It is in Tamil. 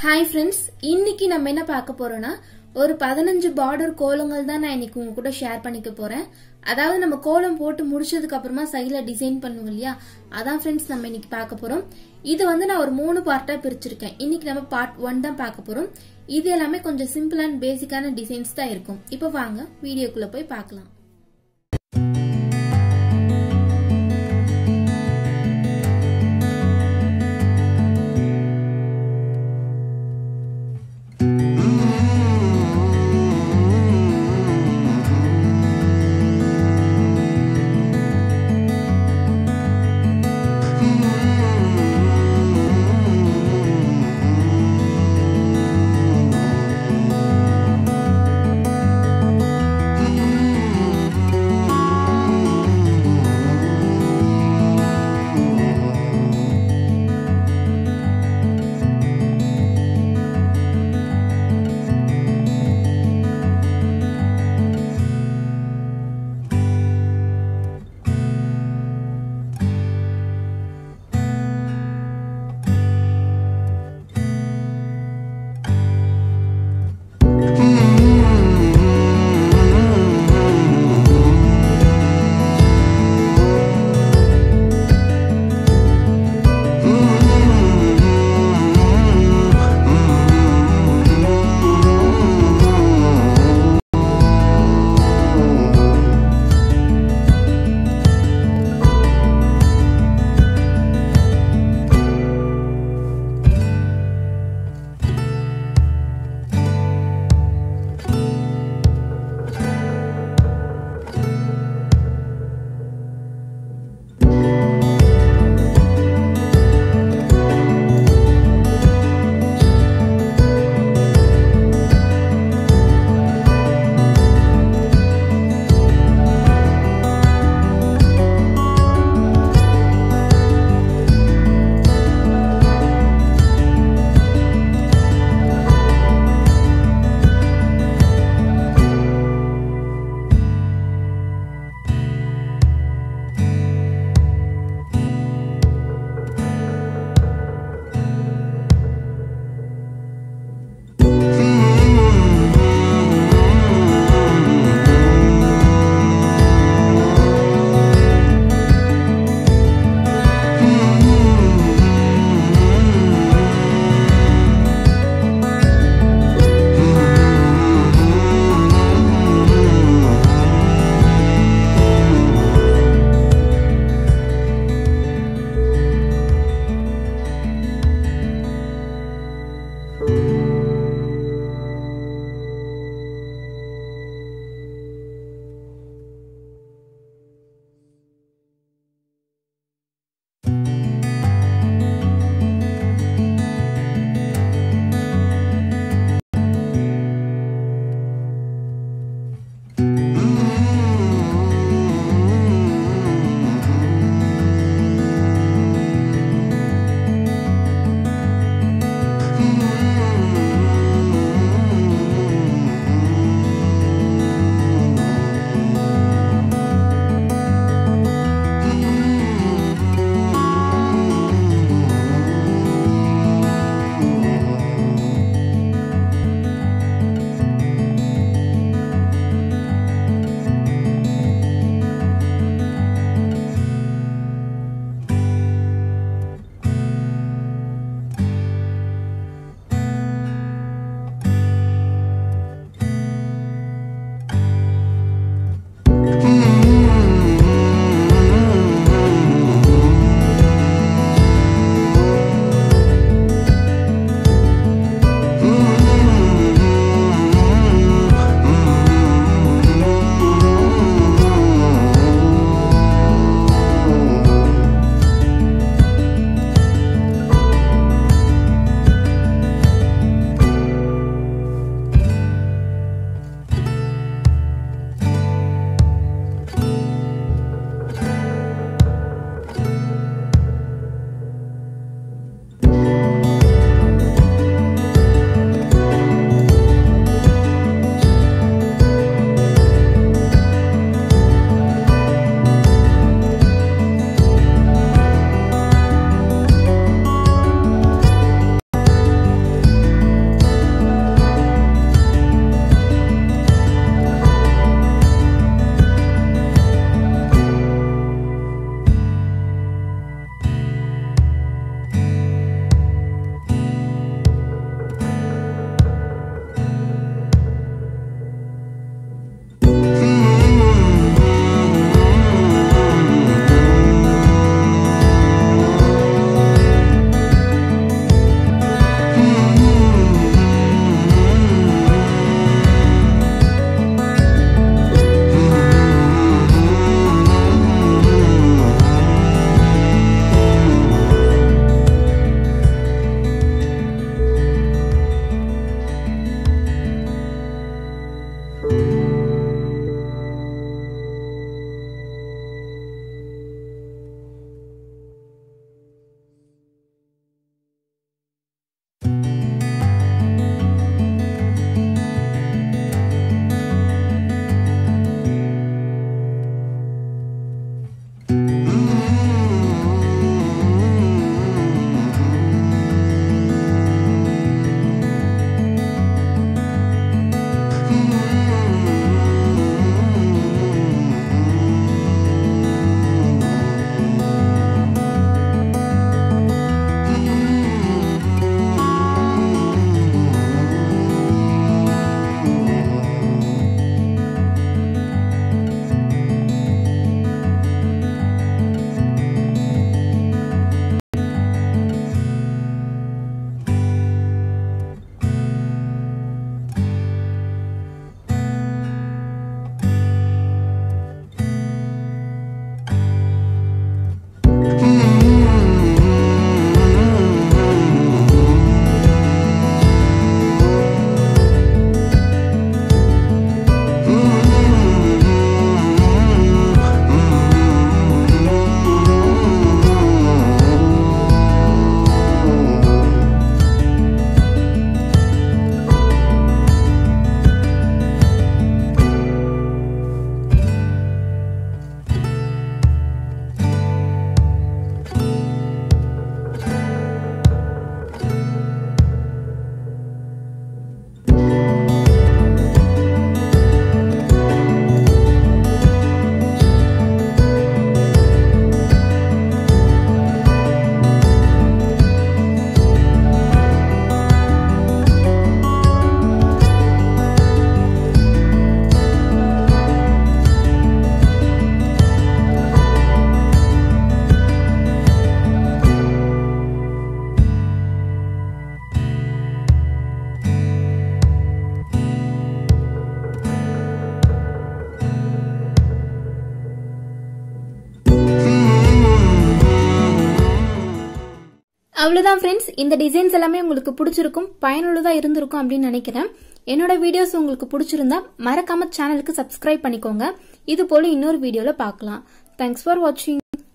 ஹாய் ஃப்ரெண்ட்ஸ் இன்னைக்கு நம்ம என்ன பார்க்க போறோம்னா ஒரு பதினஞ்சு பார்டர் கோலங்கள் தான் நான் இன்னைக்கு உங்க கூட ஷேர் பண்ணிக்க போறேன் அதாவது நம்ம கோலம் போட்டு முடிச்சதுக்கு அப்புறமா சைடில் டிசைன் பண்ணுவோம் இல்லையா அதான் ஃப்ரெண்ட்ஸ் நம்ம இன்னைக்கு பார்க்க போறோம் இது வந்து நான் ஒரு மூணு பார்ட்டா பிரிச்சிருக்கேன் இன்னைக்கு நம்ம பார்ட் ஒன் தான் பார்க்க போறோம் இது எல்லாமே கொஞ்சம் சிம்பிள் அண்ட் பேசிக்கான டிசைன்ஸ் தான் இருக்கும் இப்போ வாங்க வீடியோக்குள்ள போய் பார்க்கலாம் Mm-hmm. அவ்வளவுதான் ஃப்ரெண்ட்ஸ் இந்த டிசைன்ஸ் எல்லாமே உங்களுக்கு பிடிச்சிருக்கும் பயனுள்ளதா இருந்திருக்கும் அப்படின்னு நினைக்கிறேன் என்னோட வீடியோஸ் உங்களுக்கு பிடிச்சிருந்தா மறக்காம சேனலுக்கு சப்ஸ்கிரைப் பண்ணிக்கோங்க இது போல இன்னொரு வீடியோல பார்க்கலாம் தேங்க்ஸ் ஃபார் வாட்சிங்